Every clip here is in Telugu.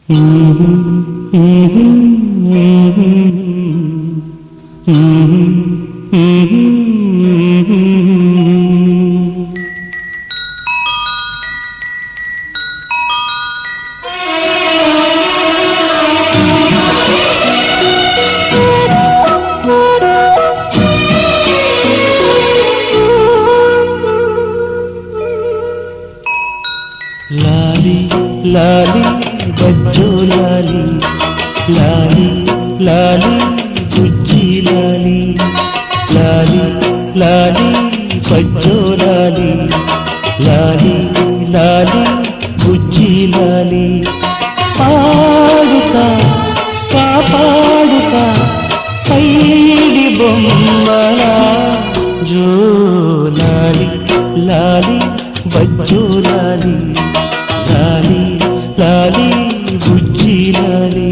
లాలి లాలి బజ్జో లాలి లాలి లాలి బుజ్జి లాలి లాలి లాలి బజ్జో లాలి లాలి లాలి బుజ్జి లాలి పాడుతా కాపాడుతా పైడి బొమ్మలా జో లాలి లాలి బజ్జో లాలి లాలి లాలి బుజ్జి లాలి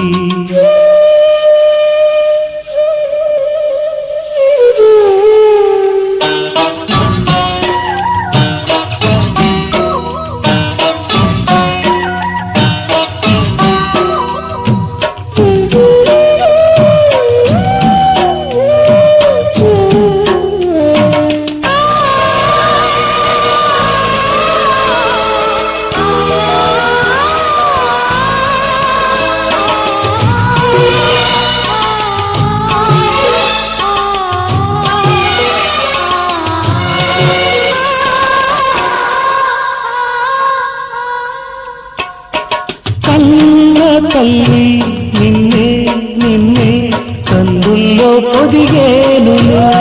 కన్న తల్లి నిన్నే నిన్నే కన్నుల్లో పొదిగేను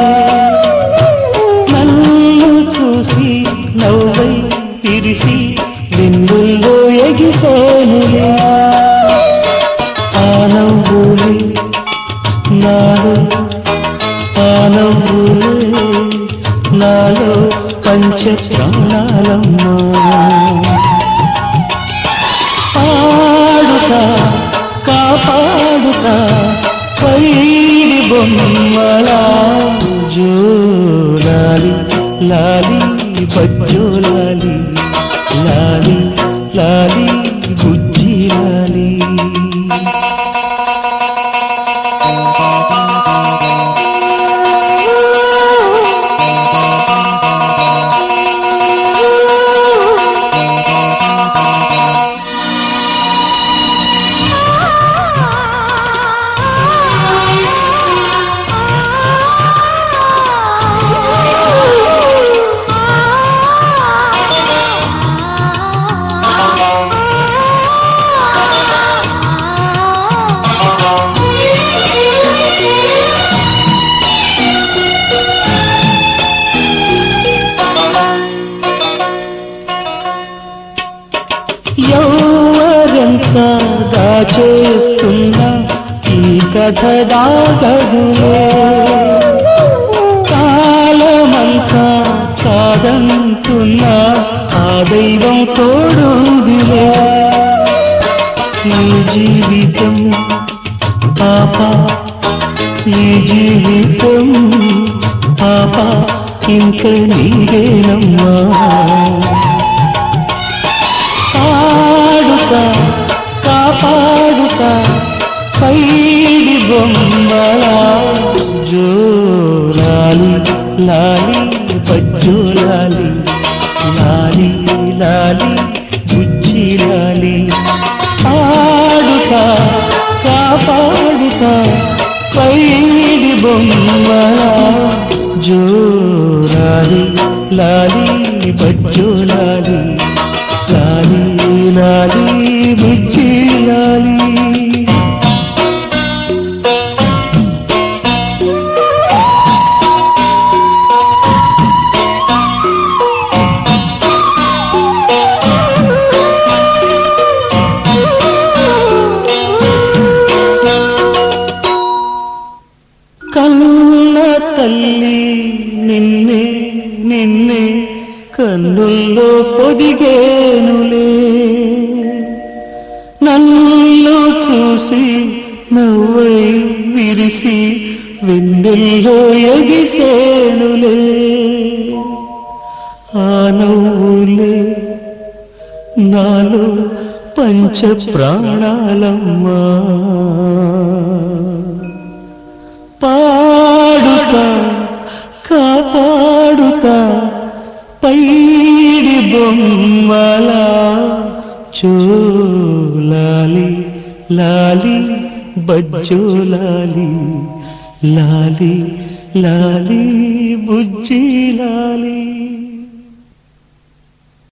నన్ను చూసి నవ్వై తిరిసి వెన్నుల్లో ఎగిసేను ఆ నవ్వులే నాలో ఆ నవ్వులే నాలో పంచ ప్రాణాలమ్మా పాడుతా కాపాడుతా పైడి బొమ్మలా జోలాలి లాలి బజ్జో లాలి లాలి లాలి బుజ్జి లాలి ఎవరెంత దాచేస్తున్నా ఈ కథ దాగదులే కాలమంతా కాదంటున్నా ఆ దైవం తోడుదిలే ఈ జీవితం పాప ఈ జీవితం పాప ఇంక నీదేనమ్మా పాడుతా కాపాడుతా పైడి బొమ్మలా జోలాలి లాలి బజ్జో లాలి లాలి లాలి బుజ్జి లాలి పాడుతా కాపాడుతా పైడి బొమ్మలా జోలాలి లాలి బజ్జో లాలి లాలి లాలి బుజ్జి లాలి కన్న తల్లి నిన్నే నిన్నే కన్నుల్లో పొదిగేనులే నన్ను చూసి నవ్వై విరిసి వెన్నెల్లో ఎగిసేనులే ఆ నవ్వులే నాలో పంచ ప్రాణాలమ్మా పాడుతా కాపాడుతా పైడి బొమ్మల చూలాలి లాలి బజ్జోలాలి లాలి లాలి బుజ్జి లాలి